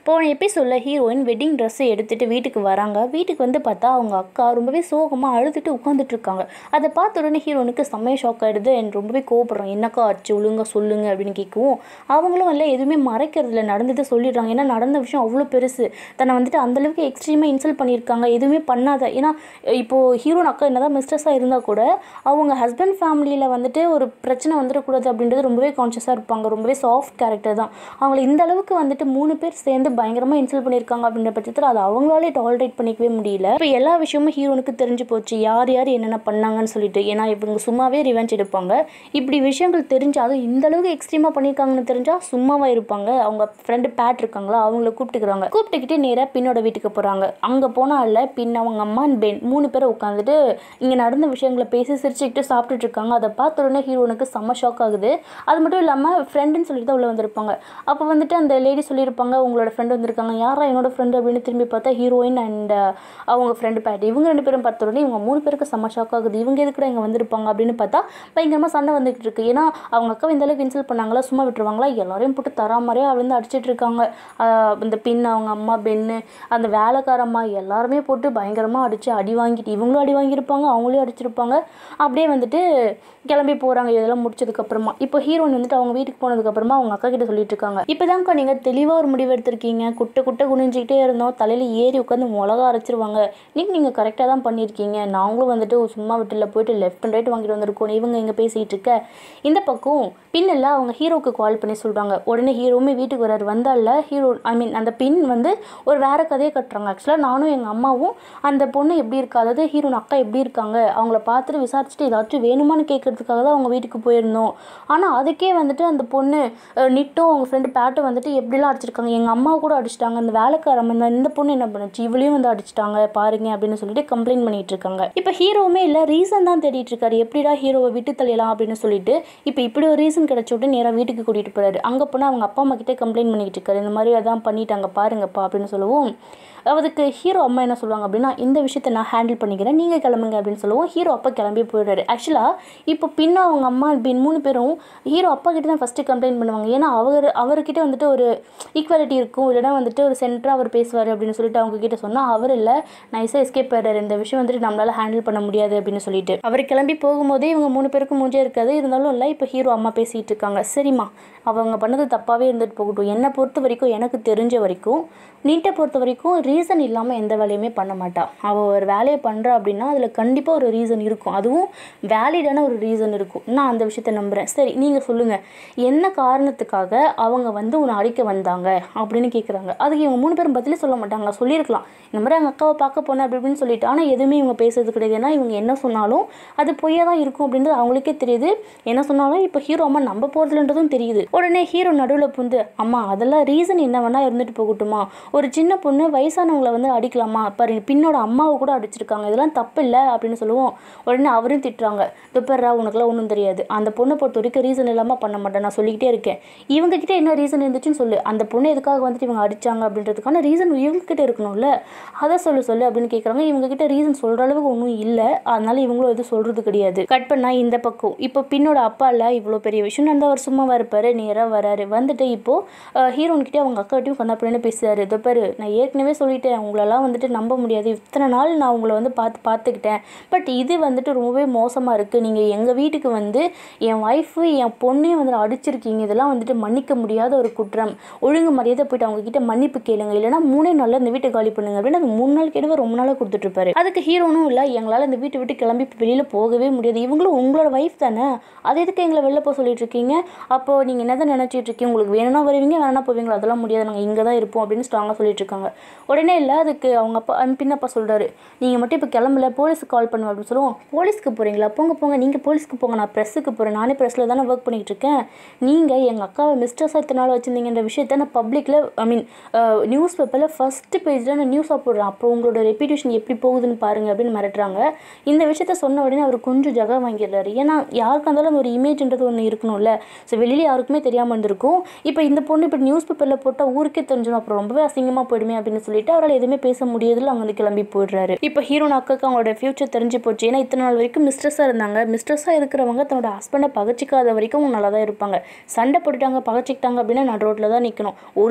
போன எபிசோடில் heroine wedding ட்ரெஸ்ஸை எடுத்துகிட்டு வீட்டுக்கு வராங்க வீட்டுக்கு வந்து பார்த்தா அவங்க அக்கா ரொம்பவே சோகமாக அழுதுட்டு உட்காந்துட்டு இருக்காங்க அதை பார்த்த உடனே ஹீரோனுக்கு செம்மையாக ஷாக் ஆகிடுது எனக்கு ரொம்பவே கோவப்படுறாங்க என்னக்கா ஆச்சு ஒழுங்கா சொல்லுங்க அப்படின்னு கேட்கவும் அவங்களும் இல்லை எதுவுமே மறைக்கிறதுல நடந்ததை சொல்லிடுறாங்க ஏன்னா நடந்த விஷயம் அவ்வளோ பெருசு தன்னை வந்துட்டு அந்தளவுக்கு எக்ஸ்ட்ரீமாக இன்சல்ட் பண்ணியிருக்காங்க எதுவுமே பண்ணாத ஏன்னா இப்போது ஹீரோன் அக்கா என்னதான் மிஸ்டர்ஸாக இருந்தால் கூட அவங்க ஹஸ்பண்ட் ஃபேமிலியில் வந்துட்டு ஒரு பிரச்சனை வந்துடக்கூடாது அப்படின்றது ரொம்பவே கான்ஷியஸாக இருப்பாங்க ரொம்பவே சாஃப்ட் கேரக்டர் தான் அவங்கள இந்த அளவுக்கு வந்துட்டு மூணு பேர் சேர்ந்து பயங்கரமாக இன்சல்ட் பண்ணியிருக்காங்க அப்படின்ற பட்சத்தில் அதை அவங்களாலே டாலரேட் பண்ணிக்கவே முடியல இப்போ எல்லா விஷயமும் ஹீரோனுக்கு தெரிஞ்சு போச்சு யார் யார் என்னென்ன பண்ணாங்கன்னு சொல்லிட்டு ஏன்னா இவங்க சும்மாவே ரிவெஞ்ச் எடுப்பாங்க இப்படி விஷயங்கள் தெரிஞ்சு அதுவும் இந்த அளவுக்கு எக்ஸ்ட்ரீமாக பண்ணியிருக்காங்கன்னு தெரிஞ்சால் சும்மாவாக இருப்பாங்க அவங்க ஃப்ரெண்டு பேட் இருக்காங்களா அவங்கள கூப்பிட்டுக்கிறாங்க கூப்பிட்டுக்கிட்டு நேராக பின்னோட வீட்டுக்கு போகிறாங்க அங்கே போனால பின் அவங்க அம்மா and பென் மூணு பேரை உட்காந்துட்டு இங்கே நடந்த விஷயங்களை பேசி சிரிச்சுக்கிட்டு சாப்பிட்டுட்டு இருக்காங்க அதை பார்த்த உடனே ஹீரோனுக்கு செம்ம ஷாக் ஆகுது அது மட்டும் இல்லாமல் ஃப்ரெண்டுன்னு சொல்லிட்டு தான் உள்ள வந்திருப்பாங்க அப்போ வந்துட்டு அந்த லேடி சொல்லியிருப்பாங்க உங்களோட ஃப்ரெண்டு வந்திருக்காங்க யாரா என்னோட ஃப்ரெண்டு அப்படின்னு திரும்பி பார்த்தா ஹீரோயின் அண்ட் அவங்க ஃப்ரெண்டு பேட் இவங்க ரெண்டு பேரும் பார்த்த உடனே இவங்க மூணு பேருக்கு செம்ம ஷாக் ஆகுது இவங்க எதுக்கு இங்கே வந்திருப்பாங்க அப்படின்னு பார்த்தா பயங்கரமாக சண்டை வந்துகிட்டு இருக்கு ஏன்னா அவங்க அக்கா இந்த அளவுக்கு இன்சல்ட் பண்ணாங்களா சும்மா விட்டுருவாங்களா எல்லாரையும் போட்டு தரா மாதிரியே விழுந்து அடிச்சிட்டு இருக்காங்க ஆஹ் இந்த பின் அவங்க அம்மா பென்னு அந்த வேலைக்காரம்மா எல்லாருமே போட்டு பயங்கரமாக அடித்து அடி வாங்கிட்டு இவங்களும் அடி வாங்கியிருப்பாங்க அவங்களையும் அடிச்சிருப்பாங்க அப்படியே வந்துட்டு கிளம்பி போகிறாங்க இதெல்லாம் முடிச்சதுக்கப்புறமா இப்போ ஹீரோயின் வந்துட்டு அவங்க வீட்டுக்கு போனதுக்கப்புறமா அவங்க அக்கா கிட்ட சொல்லிட்டு இருக்காங்க இப்போதான்க்கா நீங்கள் தெளிவாக ஒரு முடிவு எடுத்திருக்கீங்க குட்டை குட்டை குனிஞ்சிக்கிட்டே இருந்தோம் தலையில் ஏறி உட்காந்து மிளகா அரைச்சிருவாங்க நீங்கள் நீங்கள் கரெக்டாக தான் பண்ணியிருக்கீங்க நாங்களும் வந்துட்டு சும்மா வீட்டில் போயிட்டு லெஃப்ட் அண்ட் ரைட் வாங்கிட்டு வந்திருக்கோம் இவங்க இங்கே பேசிகிட்டு இருக்க இந்த பக்கம் பின்னில் அவங்க ஹீரோவுக்கு கால் பண்ணி சொல்கிறாங்க உடனே ஹீரோவுமே வீட்டுக்கு வராரு வந்தால ஹீரோ ஐ மீன் அந்த பின் வந்து ஒரு வேற கதையை கட்டுறாங்க ஆக்சுவலாக நானும் எங்கள் அம்மாவும் அந்த பொண்ணு எப்படி இருக்கா அதாவது ஹீரோன் அக்கா எப்படி இருக்காங்க அவங்கள பார்த்துட்டு விசாரிச்சுட்டு ஏதாச்சும் வேணுமான்னு கேட்கறதுக்காக தான் அவங்க வீட்டுக்கு போயிருந்தோம் ஆனால் அதுக்கே வந்துட்டு அந்த பொண்ணு அஹ், நிட்டும் அவங்க ஃப்ரெண்டு பேட்டும் வந்துட்டு எப்படிலாம் அடிச்சிருக்காங்க எங்கள் அம்மா கூட அடிச்சிட்டாங்க அந்த வேலைக்காரன் இந்த இந்த பொண்ணு என்ன பண்ணுச்சு இவளையும் வந்து அடிச்சிட்டாங்க பாருங்க அப்படின்னு சொல்லிட்டு கம்ப்ளைண்ட் பண்ணிட்டு இருக்காங்க இப்போ ஹீரோவுமே இல்லை ரீசன் தான் தேடிட்டு இருக்காரு எப்படிடா ஹீரோவை விட்டு தள்ளிடலாம் அப்படின்னு சொல்லிட்டு இப்போ இப்படி ஒரு ரீசன் கிடைச்ச உடனே நேராக வீட்டுக்கு கூட்டிகிட்டு போறாரு அங்கே போனால் அவங்க அப்பா அம்மா கிட்டே கம்ப்ளைண்ட் பண்ணிக்கிட்டு இருக்காரு இந்த மாதிரி அதான் பண்ணிட்டாங்க பாருங்கப்பா அப்படின்னு சொல்லவும் அதுக்கு ஹீரோ அம்மா என்ன சொல்லுவாங்க அப்படின்னா இந்த விஷயத்தை நான் ஹேண்டில் பண்ணிக்கிறேன் நீங்கள் கிளம்புங்க அப்படின்னு சொல்லுவோம் ஹீரோ அப்பா கிளம்பி போயிடுறாரு ஆக்சுவலாக இப்போ பின்ன அவங்க அம்மா பின் மூணு பேரும் ஹீரோ அப்பா கிட்ட தான் ஃபஸ்ட்டு கம்ப்ளைண்ட் பண்ணுவாங்க ஏன்னா அவர் அவர்கிட்ட வந்துட்டு ஒரு ஈக்குவாலிட்டி இருக்கும் இல்லைனா வந்துட்டு ஒரு சென்டராக அவர் பேசுவார் அப்படின்னு சொல்லிட்டு அவங்க கிட்ட சொன்னால் அவர் இல்லை நைஸாக எஸ்கேப் ஆயிடுறாரு இந்த விஷயம் வந்துட்டு நம்மளால் ஹேண்டில் பண்ண முடியாது அப்படின்னு சொல்லிட்டு அவர் கிளம்பி போகும்போதே இவங்க மூணு பேருக்கும் மூஞ்சே இருக்காது இருந்தாலும் இல்லை இப்போ ஹீரோ அம்மா பேசிகிட்டு இருக்காங்க சரிம்மா அவங்க பண்ணது தப்பாகவே இருந்துட்டு போகட்டும் என்னை பொறுத்த வரைக்கும் எனக்கு தெரிஞ்ச வரைக்கும் நீட்டை பொறுத்த வரைக்கும் ரீசன் இல்லாமல் எந்த வேலையுமே பண்ண மாட்டா அவள் ஒரு வேலையை பண்ணுறா அப்படின்னா அதில் கண்டிப்பாக ஒரு ரீசன் இருக்கும் அதுவும் வேலிடான ஒரு ரீசன் இருக்கும் நான் அந்த விஷயத்த நம்புகிறேன் சரி நீங்கள் சொல்லுங்கள் என்ன காரணத்துக்காக அவங்க வந்து உன்னை அடிக்க வந்தாங்க அப்படின்னு கேட்குறாங்க அதுக்கு இவங்க மூணு பேரும் பதிலே சொல்ல மாட்டாங்க சொல்லியிருக்கலாம் இந்த மாதிரி அவங்க அக்காவை பார்க்க போனேன் அப்படி இப்படின்னு சொல்லிட்டு ஆனால் எதுவுமே இவங்க பேசுறது கிடையாது ஏன்னா இவங்க என்ன சொன்னாலும் அது பொய்யா தான் இருக்கும் அப்படின்றது அவங்களுக்கே தெரியுது என்ன சொன்னாலும் இப்போ ஹீரோ அம்மா நம்ப போகிறதுலன்றதும் தெரியுது உடனே ஹீரோ நடுவில் புந்து அம்மா அதெல்லாம் ரீசன் என்ன வேணா இருந்துட்டு போகட்டுமா ஒரு சின்ன பொண்ணு வயசானவங்களை வந்து அடிக்கலாமா பாருங்க பின்னோட அம்மாவை கூட அடிச்சிருக்காங்க இதெல்லாம் தப்பு இல்லை அப்படின்னு சொல்லுவோம் உடனே அவரும் திட்டுறாங்க துப்பர்ரா உனக்குலாம் ஒன்றும் தெரியாது அந்த பொண்ணை பொறுத்த வரைக்கும் ரீசன் இல்லாமல் பண்ண மாட்டேன் நான் சொல்லிக்கிட்டே இருக்கேன் இவங்க கிட்ட என்ன ரீசன் இருந்துச்சுன்னு சொல்லு அந்த பொண்ணு எதுக்காக வந்துட்டு இவங்க அடிச்சாங்க அப்படின்றதுக்கான ரீசன் இவங்க கிட்ட இருக்கணும்ல அதை சொல்லு சொல்லு அப்படின்னு கேட்குறாங்க இவங்க கிட்ட ரீசன் சொல்கிற அளவுக்கு ஒன்றும் இல்லை அதனால இவங்களும் எதுவும் சொல்கிறது கிடையாது கட் பண்ணா இந்த பக்கம் இப்போ பின்னோட அப்பா இல்லை இவ்வளோ பெரிய விஷயம் நடந்தால் அவர் சும்மா இருப்பாரு நேராக வராரு வந்துட்டு இப்போது ஹீரோன்கிட்டே அவங்க அக்காட்டையும் கண்ணாப்பின்னு பேசுறாரு இதோ பாரு நான் ஏற்கனவே சொல்லிட்டேன் உங்களெல்லாம் வந்துட்டு நம்ப முடியாது இத்தனை நாள் நான் உங்களை வந்து பார்த்து பார்த்துக்கிட்டேன் பட் இது வந்துட்டு ரொம்பவே மோசமாக இருக்குது நீங்கள் எங்கள் வீட்டுக்கு வந்து என் ஒய்ஃபு என் பொண்ணையும் வந்து அடிச்சிருக்கீங்க இதெல்லாம் வந்துட்டு மன்னிக்க முடியாத ஒரு குற்றம் ஒழுங்கு மரியாதை போயிட்டு அவங்க கிட்ட மன்னிப்பு கேளுங்க இல்லைன்னா மூணே நாளில் இந்த வீட்டை காலி பண்ணுங்க அப்படின்னு அது மூணு நாள் கேட்டவ ரொம்ப நாளாக கொடுத்துட்ருப்பாரு அதுக்கு ஹீரோனும் இல்லை எங்களால் இந்த வீட்டை விட்டு கிளம்பி வெளியில் போகவே முடியாது இவங்களும் உங்களோட ஒய்ஃப் தானே அது எதுக்கு எங்களை வெளில போக சொல்லிட்டு இருக்கீங்க அப்போது நீங்கள் என்ன தான் நினச்சிட்டு இருக்கீங்க உங்களுக்கு வேணும்னா வருவீங்க வேணா போவீங்களா அதெல்லாம் முடியாது நாங்கள் இங்கே தான் இருப்போம் அப்படின்னு ஸ்ட்ராங்காக சொல்லிட்டு இருக்காங்க உடனே இல்லை அதுக்கு அவங்க அப்பா அஹ் பின்னப்பா சொல்கிறாரு நீங்கள் மட்டும் இப்போ கிளம்பல போலீஸுக்கு கால் பண்ணுவேன் அப்படின்னு சொல்லுவோம் போலீஸ்க்கு போகிறீங்களா போங்க போங்க நீங்கள் போலீஸ்க்கு போங்க நான் ப்ரெஸ்ஸுக்கு போகிறேன் நானே ப்ரெஸ்ஸில் தானே ஒர்க் பண்ணிகிட்டு இருக்கேன் நீங்கள் எங்கள் அக்காவை மிஸ்டர்ஸாக இத்தனை நாள் வச்சுருந்தீங்கன்ற விஷயத்த நான் பப்ளிக்கில் ஐ மீன் நியூஸ் பேப்பரில் ஃபஸ்ட்டு பேஜில் நான் நியூஸாக போடுறேன் அப்புறம் உங்களோட ரெப்யூட்டேஷன் எப்படி போகுதுன்னு பாருங்கள் அப்படின்னு மிரட்டுறாங்க இந்த விஷயத்த சொன்ன உடனே அவர் கொஞ்சம் ஜகா வாங்கிடுறாரு ஏன்னா யாருக்கா இருந்தாலும் ஒரு இமேஜ்ன்றது ஒன்று இருக்கணும்ல ஸோ வெளியில் யாருக்குமே தெரியாமல் இருந்திருக்கும் இப்போ இந்த பொண்ணு இப்போ நியூஸ் பேப்பரில் போட்டால் ஊருக்கே தெரிஞ்சிடும் அப்புறம் ரொம்பவே அசிங்கமாக போயிடுமே அப்படின்னு சொல்லிட்டு அவரால் எதுவுமே பேச முடியதில்ல அவங்க வந்து கிளம்பி போயிடுறாரு இப்போ ஹீரோன் அக்காக்கு அவங்களோட ஃபியூச்சர் தெரிஞ்சு போச்சு ஏன்னா இத்தனை நாள் வரைக்கும் மிஸ்ட்ரஸாக இருந்தாங்க மிஸ்ட்ரஸாக இருக்கிறவங்க தன்னோட ஹஸ்பண்டை பகச்சிக்காத வரைக்கும் நல்லா தான் இருப்பாங்க சண்டை போட்டுட்டாங்க பகச்சிக்கிட்டாங்க அப்படின்னா நடு ரோட்டில் தான் நிற்கணும் ஒரு சிலர் வந்து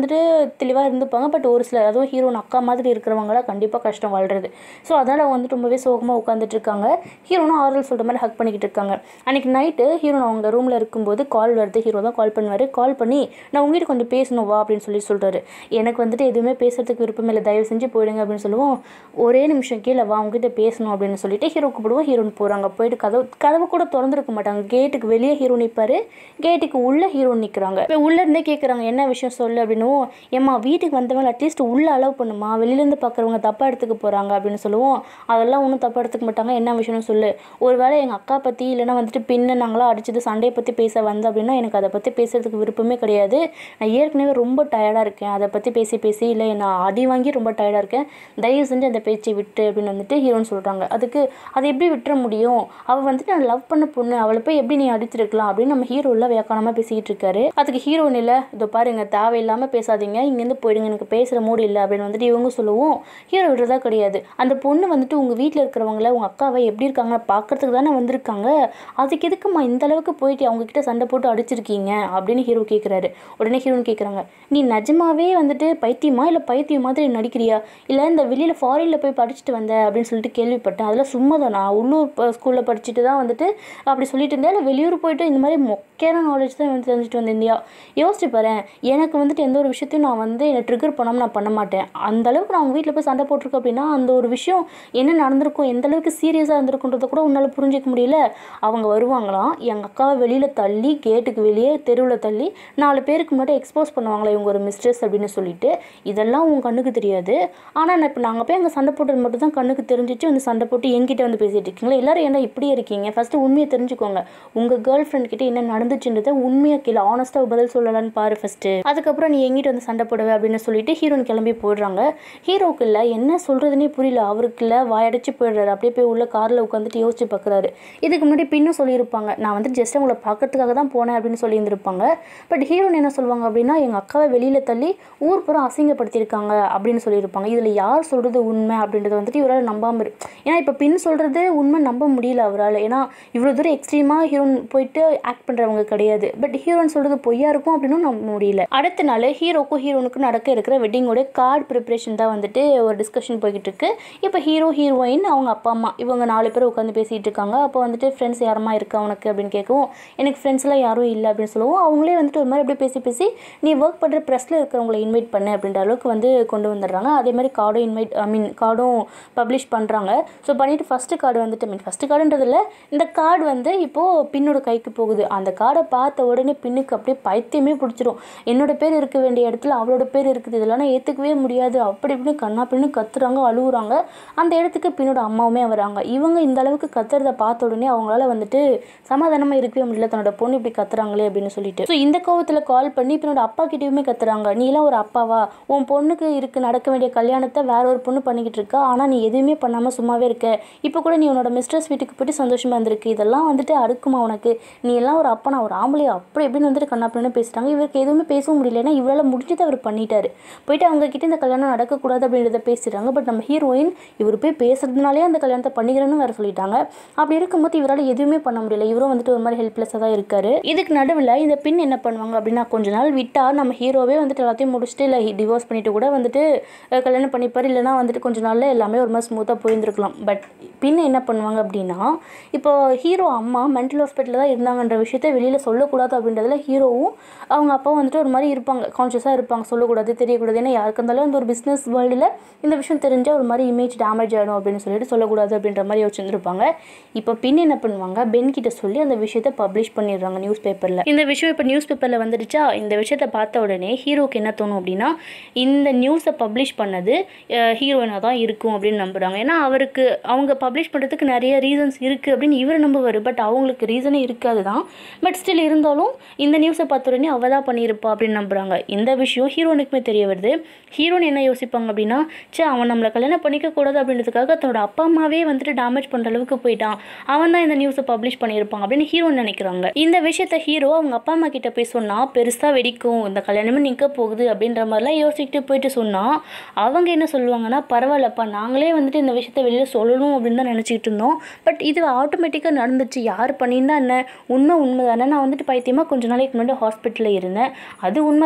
வந்துட்டு தெளிவாக இருந்துப்பாங்க பட் ஒரு சிலர் அதுவும் ஹீரோன் அக்கா மாதிரி இருக்கிறவங்களாம் கண்டிப்பாக கஷ்டம் வாழ்றது ஸோ அதனால் அவங்க வந்துட்டு ரொம்பவே சோகமாக உட்காந்துட்டு இருக்காங்க ஹீரோனும் ஆறுதல் சொல்கிற மாதிரி ஹக் பண்ணிக்கிட்டு இருக்காங்க அன்றைக்கி நைட்டு ஹீரோன் அவங்க ரூமில் இருக்கும்போது கால் வருது ஹீரோ தான் கால் பண்ணுவார் கால் பண்ணி நான் உங்ககிட்ட கொஞ்சம் பேசணும் வா அப்படின்னு சொல்லி சொல்கிறாரு எனக்கு வந்துட்டு எதுவுமே பேசுறதுக்கு விருப்பம் இல்லை தயவு செஞ்சு போயிடுங்க அப்படின்னு சொல்லுவோம் ஒரே நிமிஷம் கீழே வா உங்ககிட்ட பேசணும் அப்படின்னு சொல்லிட்டு ஹீரோ கூப்பிடுவோம் ஹீரோன் போகிறாங்க போயிட்டு கதவு கதவு கூட திறந்துருக்க மாட்டாங்க கேட்டுக்கு வெளியே ஹீரோ நிற்பாரு கேட்டுக்கு உள்ளே ஹீரோ நிற்கிறாங்க இப்போ உள்ளே இருந்தே கேட்குறாங்க என்ன விஷயம் சொல்லு அப்படின்னும் ஏம்மா வீட்டுக்கு வந்தவங்க அட்லீஸ்ட் உள்ளே அலோவ் பண்ணுமா வெளியிலேருந்து பார்க்குறவங்க தப்பாக எடுத்துக்க போகிறாங்க அப்படின்னு சொல்லுவோம் அதெல்லாம் ஒன்றும் தப்பாக எடுத்துக்க மாட்டாங்க என்ன விஷயம்னு சொல்லு ஒருவேளை எங்கள் அக்கா பற்றி இல்லைன்னா வந்துட்டு பின்ன நாங்களாம் அடிச்சது சண்டையை பற்றி பேச வந்த அப்படின்னா எனக்கு அதை பற்றி பேசுறதுக்கு விருப்பமே கிடையாது நான் ஏற்கனவே ரொம்ப டயர்டாக இருக்கேன் அதை பற்றி பேசி பேசி இல்லை நான் அடி வாங்கி ரொம்ப டயர்டாக இருக்கேன் தயவு செஞ்சு அந்த பேச்சை விட்டு அப்படின்னு வந்துட்டு ஹீரோன்னு சொல்கிறாங்க அதுக்கு அதை எப்படி விட்டுற முடியும் அவள் வந்துட்டு நான் லவ் பண்ண பொண்ணு அவளை போய் எப்படி நீ அடிச்சிருக்கலாம் அப்படின்னு நம்ம ஹீரோவில் வியாக்கானமாக பேசிக்கிட்டு இருக்காரு அதுக்கு ஹீரோயின் இல்லை இதோ பாருங்க தேவையில்லாமல் பேசாதீங்க இங்கேருந்து போயிடுங்க எனக்கு பேசுகிற மூடு இல்லை அப்படின்னு வந்துட்டு இவங்க சொல்லுவோம் ஹீரோ விடுறதா கிடையாது அந்த பொண்ணு வந்துட்டு உங்கள் வீட்டில் இருக்கிறவங்கள உங்கள் அக்காவை எப்படி இருக்காங்க பார்க்கறதுக்கு தானே வந்திருக்காங்க அதுக்கு எதுக்குமா இந்த அளவுக்கு போயிட்டு அவங்க கிட்ட சண்டை போட்டு அடிச்சிருக்கீங்க அப்படின்னு ஹீரோ கேட்குறாரு உடனே ஹீரோன்னு கேட்குறாங்க நீ நிஜமாவே வந்துட்டு பைத்தியமா இல்லை பைத்தியம் மாதிரி நடிக்கிறியா இல்லை இந்த வெளியில் ஃபாரினில் போய் படிச்சுட்டு வந்த அப்படின்னு சொல்லிட்டு கேள்விப்பட்டேன் அதெல்லாம் சும்மா தான் நான் உள்ளூர் ஸ்கூலில் படிச்சுட்டு தான் வந்துட்டு அப்படி சொல்லிட்டு இருந்தேன் இல்லை வெளியூர் போயிட்டு இந்த மாதிரி மொக்கையான நாலேஜ் தான் வந்து தெரிஞ்சுட்டு வந்தேன் இந்தியா யோசிச்சு பாரு எனக்கு வந்துட்டு எந்த ஒரு விஷயத்தையும் நான் வந்து என்னை ட்ரிகர் பண்ணாமல் நான் பண்ண மாட்டேன் அந்த அளவுக்கு நான் அவங்க வீட்டில் போய் சண்டை போட்டிருக்கேன் அப்படின்னா அந்த ஒரு விஷயம் என்ன நடந்திருக்கும் எந்த அளவுக்கு சீரியஸாக இருந்திருக்குன்றத கூட உன்னால் புரிஞ்சிக்க முடியல அவங்க வருவாங்களாம் எங்கள் அக்காவை வெளியில் தள்ளி கேட்டுக்கு வெளியே தெருவில் தள்ளி நாலு பேருக்கு முன்னாடி எக்ஸ்போஸ் பண்ணுவாங்களா இவங்க ஒரு மிஸ்ட்ரெஸ் அப்படின்னு சொல்லிட்டு இதெல்லாம் உன் கண்ணுக்கு தெரியாது ஆனால் நான் இப்போ நாங்கள் போய் அங்கே சண்டை போட்டது மட்டும் தான் கண்ணுக்கு தெரிஞ்சிச்சு வந்து சண்டை போட்டு என்கிட்ட வந்து பேசிட்டு இருக்கீங்களா எல்லாரும் ஏன்னா இப்படியே இருக்கீங்க ஃபஸ்ட்டு உண்மையை தெரிஞ்சுக்கோங்க உங்கள் கேர்ள் ஃப்ரெண்ட் கிட்ட என்ன நடந்துச்சுன்றதை உண்மையாக கீழே ஆனஸ்ட்டாக பதில் சொல்லலான்னு பாரு ஃபஸ்ட்டு அதுக்கப்புறம் நீ எங்கிட்ட வந்து சண்டை போடுவே அப்படின்னு சொல்லிட்டு ஹீரோயின் கிளம்பி போயிடுறாங்க ஹீரோக்கு இல்லை என்ன சொல்கிறதுனே புரியல அவருக்கு இல்லை வாயடைச்சு போயிடுறாரு அப்படியே போய் உள்ள காரில் உட்காந்துட்டு யோசிச்சு பார்க்குறாரு இதுக்கு முன்னாடி பின்னும் சொல்லியிருப்பாங்க நான் வந்து ஜஸ்ட் உங்களை பார்க்கறதுக்காக தான் போனேன் அப்படின்னு சொல்லியிருந்திருப்பாங்க பட் ஹீரோயின் என்ன சொல்லுவாங்க அப்படின்னா எங்கள் அக்காவை வெளியில் தள்ளி ஊர் புறம் அசிங்கப்படுத்தியிருக்காங்க அப்படின்னு சொல்லியிருப்பாங்க இதில் யார் சொல்கிறது உண்மை அப்படின்றத வந்துட்டு இவரால் நம்பாமல் இரு ஏன்னா இப்போ பின் சொல்கிறது உண்மை நம்ப முடியல அவரால் ஏன்னா இவ்வளோ தூரம் எக்ஸ்ட்ரீமாக ஹீரோன் போயிட்டு ஆக்ட் பண்ணுறவங்க கிடையாது பட் ஹீரோன் சொல்கிறது பொய்யா இருக்கும் அப்படின்னு நம்ப முடியல அடுத்த நாள் ஹீரோக்கும் ஹீரோனுக்கும் நடக்க இருக்கிற வெட்டிங்கோட கார்டு ப்ரிப்ரேஷன் தான் வந்துட்டு ஒரு டிஸ்கஷன் போய்கிட்டு இருக்கு இப்போ ஹீரோ ஹீரோயின் அவங்க அப்பா அம்மா இவங்க நாலு பேர் உட்காந்து பேசிகிட்டு இருக்காங்க அப்போ வந்துட்டு ஃப்ரெண்ட்ஸ் யாருமா இருக்கா உனக்கு அப்படின்னு கேட்கவும் எனக்கு ஃப்ரெண்ட்ஸ்லாம் யாரும் இல்லை அப்படின்னு சொல்லுவோம் அவங்களே வந்துட்டு ஒரு மாதிரி அப்படியே பேசி பேசி நீ ஒர்க் பண்ணுற ப்ரெஸ்ஸில் இருக்கிறவங்கள இன்வைட் பண்ணு அப்படின்ற அளவுக்கு வந்து கொண்டு வந்துடுறாங்க அதே மாதிரி கார்டும் இன்வைட் ஐ மீன் கார்டும் பப்ளிஷ் பண்ணுறாங்க ஸோ பண்ணிவிட்டு ஃபஸ்ட்டு கார்டு வந்துட்டு மீன் ஃபஸ்ட்டு கார்டுன்றதில்ல இந்த கார்டு வந்து இப்போது பின்னோட கைக்கு போகுது அந்த கார்டை பார்த்த உடனே பின்னுக்கு அப்படியே பைத்தியமே பிடிச்சிரும் என்னோட பேர் இருக்க வேண்டிய இடத்துல அவளோட பேர் இருக்குது இதெல்லாம் நான் ஏற்றுக்கவே முடியாது அப்படி இப்படின்னு கண்ணா பின்னு கத்துறாங்க அழுகுறாங்க அந்த இடத்துக்கு பின்னோட அம்மாவுமே வராங்க இவங்க இந்த அளவுக்கு கத்துறத பார்த்த உடனே அவங்களால வந்துட்டு சமாதானமாக இருக்கவே முடியல தன்னோட பொண்ணு இப்படி கத்துறாங்களே அப்படின்னு சொல்லிட்டு ஸோ இந்த கோவத்தில் கால் பண்ணி பின்னோட அப்பா கிட்டயுமே கத்துறாங்க நீலாம் ஒரு அப்பாவா உன் பொண்ணுக்கு இருக்கு நடக்க வேண்டிய கல்யாணத்தை வேற ஒரு பொண்ணு பண்ணிக்கிட்டு இருக்கா ஆனால் நீ எதுவுமே பண்ணாமல் சும்மாவே இருக்க இப்போ கூட நீ உன்னோட மிஸ்ட்ரஸ் வீட்டுக்கு போயிட்டு சந்தோஷமா இருந்திருக்கு இதெல்லாம் வந்துட்டு அடுக்குமா உனக்கு நீ எல்லாம் ஒரு அப்பா நான் ஒரு ஆம்பளையா அப்படி எப்படின்னு வந்துட்டு கண்ணாப்பின்னு பேசுகிறாங்க இவருக்கு எதுவுமே பேசவும் முடியல ஏன்னா இவரால் முடிஞ்சதை அவர் பண்ணிட்டாரு போயிட்டு அவங்க கிட்ட இந்த கல்யாணம் நடக்கக்கூடாது அப்படின்றத பேசுகிறாங்க பட் நம்ம ஹீரோயின் இவர் போய் பேசுறதுனாலே அந்த கல்யாணத்தை பண்ணிக்கிறேன்னு வேற சொல்லிட்டாங்க அப்படி இருக்கும்போது இவரால் எதுவுமே பண்ண முடியல இவரும் வந்துட்டு ஒரு மாதிரி ஹெல்ப்லெஸ்ஸாக தான் இருக்காரு இதுக்கு நடுவில் இந்த பின் என்ன பண்ணுவாங்க அப்படின்னா கொஞ்ச நாள் விட்டா நம்ம ஹீரோவே வந்துட்டு எல்லாத்தையும் முடிச்சுட்டு இல்லை டிவோர்ஸ் பண்ணிட்டு கூட வந்துட்டு அஹ், கல்யாணம் பண்ணிப்பார் இல்லைனா வந்துட்டு கொஞ்ச நாள்ல எல்லாமே ஒரு மாதிரி ஸ்மூத்தாக போயிருந்துருக்கலாம் பட் பின் என்ன பண்ணுவாங்க அப்படின்னா இப்போ ஹீரோ அம்மா மென்டல் ஹாஸ்பிட்டலில் தான் இருந்தாங்கன்ற விஷயத்த வெளியில் சொல்லக்கூடாது அப்படின்றதுல ஹீரோவும் அவங்க அப்பாவும் வந்துட்டு ஒரு மாதிரி இருப்பாங்க கான்ஷியஸாக இருப்பாங்க சொல்லக்கூடாது தெரியக்கூடாது ஏன்னா யாருக்கு இருந்தாலும் இந்த ஒரு பிஸ்னஸ் வேர்ல்டில் இந்த விஷயம் தெரிஞ்சால் ஒரு மாதிரி இமேஜ் டேமேஜ் ஆகிடும் அப்படின்னு சொல்லிட்டு சொல்லக்கூடாது அப்படின்ற மாதிரி யோசிச்சிருந்துருப்பாங்க இப்போ பின் என்ன பண்ணுவாங்க பென் கிட்ட சொல்லி அந்த விஷயத்தை பப்ளிஷ் பண்ணிடுறாங்க நியூஸ் பேப்பரில் இந்த விஷயம் இப்போ நியூஸ் பேப்பரில் வந்துடுச்சா இந்த விஷயத்தை பார்த்த உடனே ஹீரோக்கு என்ன தோணும் அப்படின்னா இந்த நியூஸை பப்ளிஷ் பண்ணது ஹீரோயினாக தான் இருக்கும் அப்படின்னு நம்புகிறாங்க ஏன்னா அவருக்கு அவங்க பப்ளிஷ் பண்ணுறதுக்கு நிறைய ரீசன்ஸ் இருக்குது அப்படின்னு இவர் நம்புவார் பட் அவங்களுக்கு ரீசனே இருக்காது தான் பட் ஸ்டில் இருந்தாலும் இந்த நியூஸை பார்த்த உடனே அவள் தான் பண்ணியிருப்பா அப்படின்னு நம்புகிறாங்க இந்த விஷயம் ஹீரோனுக்குமே தெரிய வருது ஹீரோன் என்ன யோசிப்பாங்க அப்படின்னா சே அவன் நம்மளை கல்யாணம் பண்ணிக்க கூடாது அப்படின்றதுக்காக தன்னோட அப்பா அம்மாவே வந்துட்டு டேமேஜ் பண்ணுற அளவுக்கு போயிட்டான் அவன் தான் இந்த நியூஸை பப்ளிஷ் பண்ணியிருப்பான் அப்படின்னு ஹீரோன் நினைக்கிறாங்க இந்த விஷயத்த ஹீரோ அவங்க அப்பா அம்மா கிட்ட போய் சொன்னால் பெருசாக வெடிக்கும் இந்த கல்யாணமே நிற்க போகுது அப்படின்ற மாதிரிலாம் யோசிச்சுட்டு போயிட்டு சொன்னால் அவங்க என்ன சொல்லுவாங்கன்னா பரவாயில்லப்பா நாங்களே வந்துட்டு இந்த விஷயத்த வெளியில் சொல்லணும் அப்படின்னு தான் நினச்சிக்கிட்டு இருந்தோம் பட் இது ஆட்டோமேட்டிக்காக நடந்துச்சு யார் பண்ணியிருந்தா என்ன உண்மை உண்மை தானே நான் வந்துட்டு பைத்தியமாக கொஞ்ச நாளைக்கு முன்னாடி ஹாஸ்பிட்டலில் இருந்தேன் அது உண்மை தானே இப்போ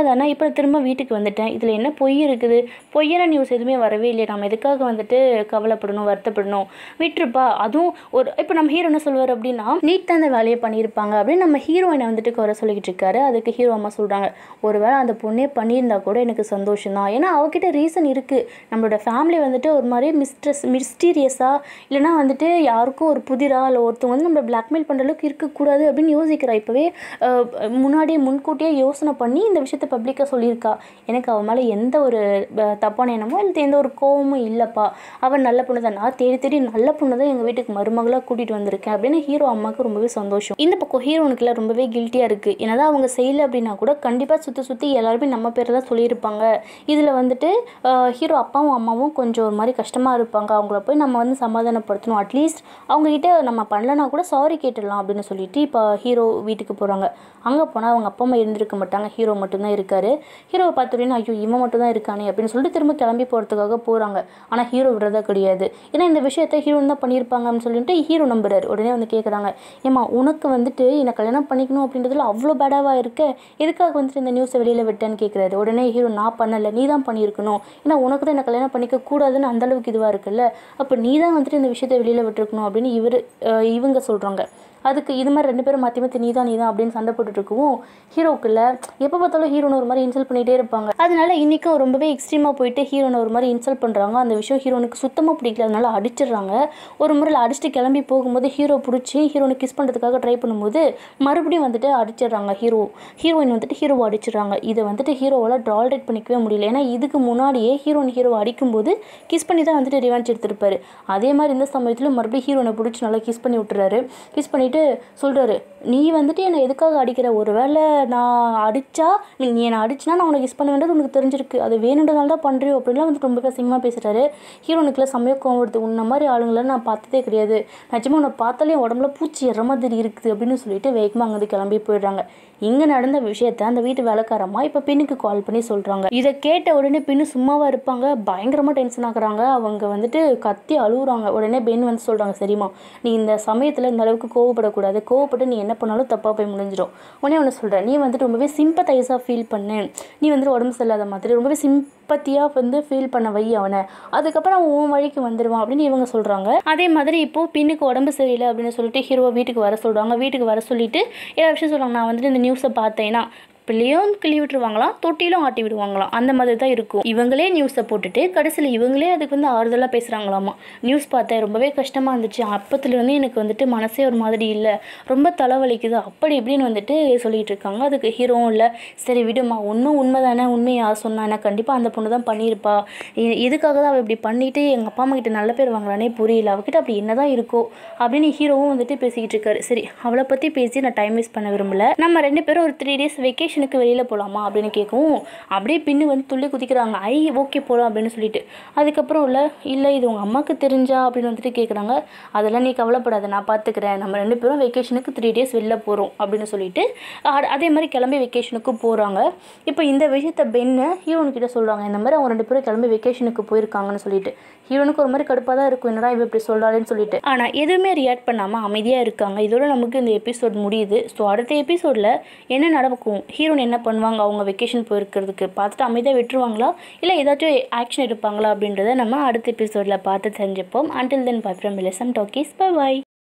அப்புறம் திரும்ப வீட்டுக்கு வந்துட்டேன் இதில் என்ன பொய் இருக்குது பொய்யான நியூஸ் எதுவுமே வரவே இல்லையே நம்ம எதுக்காக வந்துட்டு கவலைப்படணும் வருத்தப்படணும் விட்டுருப்பா அதுவும் ஒரு இப்போ நம்ம ஹீரோ என்ன சொல்லுவார் அப்படின்னா நீட் தான் அந்த வேலையை பண்ணியிருப்பாங்க அப்படின்னு நம்ம ஹீரோயினை வந்துட்டு குறை சொல்லிக்கிட்டு இருக்காரு அதுக்கு ஹீரோ அம்மா சொல்கிறாங்க ஒருவேளை அந்த பொண்ணே பண்ணியிருந்தா கூட எனக்கு சந்தோஷம் தான் ஏன்னா அவகிட்ட ரீசன் இருக்குது நம்மளோட ஃபேமிலி வந்துட்டு ஒரு மாதிரி மிஸ்ட்ரஸ் மிஸ்டீரியஸாக இல்லைனா வந்துட்டு யாருக்கும் ஒரு புதிரா இல்லை ஒருத்தவங்க வந்து நம்மளை பிளாக்மெயில் பண்ணுற அளவுக்கு இருக்கக்கூடாது அப்படின்னு யோசிக்கிறா இப்போவே அஹ், முன்னாடியே முன்கூட்டியே யோசனை பண்ணி இந்த விஷயத்தை பப்ளிக்காக சொல்லியிருக்கா எனக்கு அவன் மேலே எந்த ஒரு அஹ், தப்பான எண்ணமோ இல்லை எந்த ஒரு கோவமும் இல்லைப்பா அவன் நல்ல பொண்ணு தான் நான் தேடி தேடி நல்ல பொண்ணு தான் எங்கள் வீட்டுக்கு மருமகளாக கூட்டிகிட்டு வந்திருக்கேன் அப்படின்னு ஹீரோ அம்மாவுக்கு ரொம்பவே சந்தோஷம் இந்த பக்கம் ஹீரோனுக்குலாம் ரொம்பவே கில்ட்டியாக இருக்குது என்னதான் அவங்க செய்யலை அப்படின்னா கூட கண்டிப்பாக சுற்றி சுற்றி எல்லாருமே நம்ம பேர் தான் சொல்லியிருப்பாங்க இதில் வந்துட்டு ஹீரோ அப்பாவும் அம்மாவும் கொஞ்சம் ஒரு மாதிரி கஷ்டமாக இருப்பாங்க அவங்கள போய் நம்ம வந்து சமாதானப்படுத்தணும் அட்லீஸ்ட் அவங்ககிட்ட நம்ம பண்ணலனா கூட சாரி கேட்டுடலாம் அப்படின்னு சொல்லிட்டு இப்போ ஹீரோ வீட்டுக்கு போகிறாங்க அங்கே போனால் அவங்க அப்பா அம்மா இருந்திருக்க மாட்டாங்க ஹீரோ மட்டும்தான் இருக்காரு ஹீரோவை பார்த்துட்டேன்னு ஐயோ இவன் மட்டும் தான் இருக்கானே அப்படின்னு சொல்லிட்டு திரும்ப கிளம்பி போகிறதுக்காக போகிறாங்க ஆனால் ஹீரோ விடுறதா கிடையாது ஏன்னா இந்த விஷயத்தை ஹீரோன் தான் பண்ணியிருப்பாங்க அப்படின்னு சொல்லிட்டு ஹீரோ நம்புறாரு உடனே வந்து கேட்குறாங்க ஏமா உனக்கு வந்துட்டு என்னை கல்யாணம் பண்ணிக்கணும் அப்படின்றதுல அவ்வளோ பேடாவாக இருக்க எதுக்காக வந்துட்டு இந்த நியூஸை வெளியில் விட்டேன்னு கேட்குறாரு உடனே ஹீரோ நான் பண்ணலை நீ தான் பண்ணியிருக்கணும் ஏன்னா உனக்கு தான் என்ன கல்யாணம் பண்ணிக்க கூடாதுன்னு அந்த அளவுக்கு இதுவாக இருக்குல்ல அப்போ நீ தான் வந்துட்டு இந்த விஷயத்தை வெளியில் விட்டுருக்கணும் அப்படின்னு இவர் இவங்க சொல்கிறாங்க அதுக்கு இது மாதிரி ரெண்டு பேரும் மாற்றி மாற்றி நீ தான் நீ தான் அப்படின்னு சண்டை போட்டுட்டு இருக்கவும் ஹீரோக்குள்ள எப்போ பார்த்தாலும் ஹீரோனை ஒரு மாதிரி இன்சல்ட் பண்ணிகிட்டே இருப்பாங்க அதனால இன்றைக்கும் ரொம்பவே எக்ஸ்ட்ரீமாக போயிட்டு ஹீரோனை ஒரு மாதிரி இன்சல்ட் பண்ணுறாங்க அந்த விஷயம் ஹீரோனுக்கு சுத்தமாக பிடிக்கல அதனால அடிச்சிடுறாங்க ஒரு முறையில் அடிச்சுட்டு கிளம்பி போகும்போது ஹீரோ பிடிச்சி ஹீரோனை கிஸ் பண்ணுறதுக்காக ட்ரை பண்ணும்போது மறுபடியும் வந்துட்டு அடிச்சிடுறாங்க ஹீரோ ஹீரோயின் வந்துட்டு ஹீரோவை அடிச்சிடுறாங்க இதை வந்துட்டு ஹீரோவால் டாலரேட் பண்ணிக்கவே முடியல ஏன்னா இதுக்கு முன்னாடியே ஹீரோயின் ஹீரோவை அடிக்கும்போது கிஸ் பண்ணி தான் வந்துட்டு ரிவான்ஸ் எடுத்திருப்பாரு அதே மாதிரி இந்த சமயத்தில் மறுபடியும் ஹீரோனை பிடிச்சி நல்லா கிஸ் பண்ணி விட்டுறாரு கிஸ் பண்ணிட்டு சொல்கிறாரு நீ வந்துட்டு என்னை எதுக்காக அடிக்கிற ஒருவேளை நான் அடித்தா நீ நீ என்னை அடிச்சினா நான் உனக்கு கிஸ் பண்ண வேண்டியது உனக்கு தெரிஞ்சிருக்கு அது வேணுன்றதால தான் பண்ணுறியோ அப்படின்லாம் வந்துட்டு ரொம்ப அசிங்கமாக பேசுகிறாரு ஹீரோனுக்குலாம் செம்மையாக கோவம் வருது உன்ன மாதிரி ஆளுங்களை நான் பார்த்ததே கிடையாது நிஜமாக உன்னை பார்த்தாலே என் உடம்புல பூச்சி எற மாதிரி இருக்குது அப்படின்னு சொல்லிட்டு வேகமாக அங்கேருந்து கிளம்பி போயிடுறாங்க இங்கே நடந்த விஷயத்த அந்த வீட்டு வேலைக்காரம்மா இப்போ பெண்ணுக்கு கால் பண்ணி சொல்கிறாங்க இதை கேட்ட உடனே பெண்ணு சும்மாவாக இருப்பாங்க பயங்கரமாக டென்ஷன் ஆகுறாங்க அவங்க வந்துட்டு கத்தி அழுகுறாங்க உடனே பெண் வந்து சொல்கிறாங்க சரிம்மா நீ இந்த சமயத்தில் இந்த அளவுக்கு கோவப்படக்கூடாது கோவப்பட்டு நீ என்ன பண்ணாலும் தப்பாக போய் முடிஞ்சிடும் உடனே ஒன்று சொல்கிறேன் நீ வந்துட்டு ரொம்பவே சிம்பத்தைஸாக ஃபீல் பண்ணு நீ வந்துட்டு உடம்பு சரியில்லாத மாதிரி ரொம்பவே சிம்பத்தியாக வந்து ஃபீல் பண்ண வை அவனை அதுக்கப்புறம் அவன் உன் வழிக்கு வந்துடுவான் அப்படின்னு இவங்க சொல்கிறாங்க அதே மாதிரி இப்போது பின்னுக்கு உடம்பு சரியில்லை அப்படின்னு சொல்லிட்டு ஹீரோவை வீட்டுக்கு வர சொல்கிறாங்க வீட்டுக்கு வர சொல்லிட்டு எல்லா விஷயம் சொல்கிறாங்க நான் வந்துட்டு இந்த நியூஸை பார்த்தேன்னா பிள்ளையும் கிளி விட்டுருவாங்களாம் தொட்டிலும் ஆட்டி விடுவாங்களாம் அந்த மாதிரி தான் இருக்கும் இவங்களே நியூஸை போட்டுட்டு கடைசியில் இவங்களே அதுக்கு வந்து ஆறுதலாக பேசுகிறாங்களாமா நியூஸ் பார்த்தேன் ரொம்பவே கஷ்டமாக இருந்துச்சு அப்பத்துலேருந்து எனக்கு வந்துட்டு மனசே ஒரு மாதிரி இல்லை ரொம்ப தலைவலிக்குது அப்படி இப்படின்னு வந்துட்டு சொல்லிட்டு இருக்காங்க அதுக்கு ஹீரோவும் இல்லை சரி விடுமா உண்மை உண்மை தானே உண்மையை யார் சொன்னா எனக்கு கண்டிப்பாக அந்த பொண்ணு தான் பண்ணியிருப்பா எ- எதுக்காக தான் அவள் இப்படி பண்ணிட்டு எங்கள் அப்பா அம்மா கிட்ட நல்ல பேர் வாங்குறானே புரியல அவகிட்ட அப்படி என்னதான் இருக்கோ அப்படின்னு ஹீரோவும் வந்துட்டு பேசிக்கிட்டு இருக்காரு சரி அவளை பற்றி பேசி நான் டைம் வேஸ்ட் பண்ண விரும்பல நம்ம ரெண்டு பேரும் ஒரு த்ரீ டேஸ் வெக்கேஷனுக்கு வெளியில் போகலாமா அப்படின்னு கேட்கவும் அப்படியே பின்னு வந்து துள்ளி குதிக்கிறாங்க ஐ ஓகே போகலாம் அப்படின்னு சொல்லிட்டு அதுக்கப்புறம் இல்லை இல்லை இது உங்கள் அம்மாவுக்கு தெரிஞ்சா அப்படின்னு வந்துட்டு கேட்குறாங்க அதெல்லாம் நீ கவலைப்படாத நான் பார்த்துக்கிறேன் நம்ம ரெண்டு பேரும் வெக்கேஷனுக்கு த்ரீ டேஸ் வெளில போகிறோம் அப்படின்னு சொல்லிட்டு அ- அதே மாதிரி கிளம்பி வெக்கேஷனுக்கு போகிறாங்க இப்போ இந்த விஷயத்த பெண்ணை ஹீரோனுக்கிட்ட சொல்கிறாங்க இந்த மாதிரி அவங்க ரெண்டு பேரும் கிளம்பி வெக்கேஷனுக்கு போயிருக்காங்கன்னு சொல்லிட்டு ஹீரோனுக்கு ஒரு மாதிரி கடுப்பாக தான் இருக்கும் என்னடா இவ இப்படி சொல்கிறாளேன்னு சொல்லிட்டு ஆனால் எதுவுமே ரியாக்ட் பண்ணாமல் அமைதியாக இருக்காங்க இதோட நமக்கு இந்த எபிசோட் முடியுது ஸோ அடுத்த எபிசோடில் என்ன நடக்கும் ஹீரோன் என்ன பண்ணுவாங்க அவங்க வெக்கேஷன் போயிருக்கிறதுக்கு பார்த்துட்டு அமைதியாக விட்டுருவாங்களா இல்லை ஏதாச்சும் ஆக்ஷன் எடுப்பாங்களா அப்படின்றத நம்ம அடுத்த எபிசோடில் பார்த்து தெரிஞ்சுப்போம் until then bye from Vilasam talkies bye bye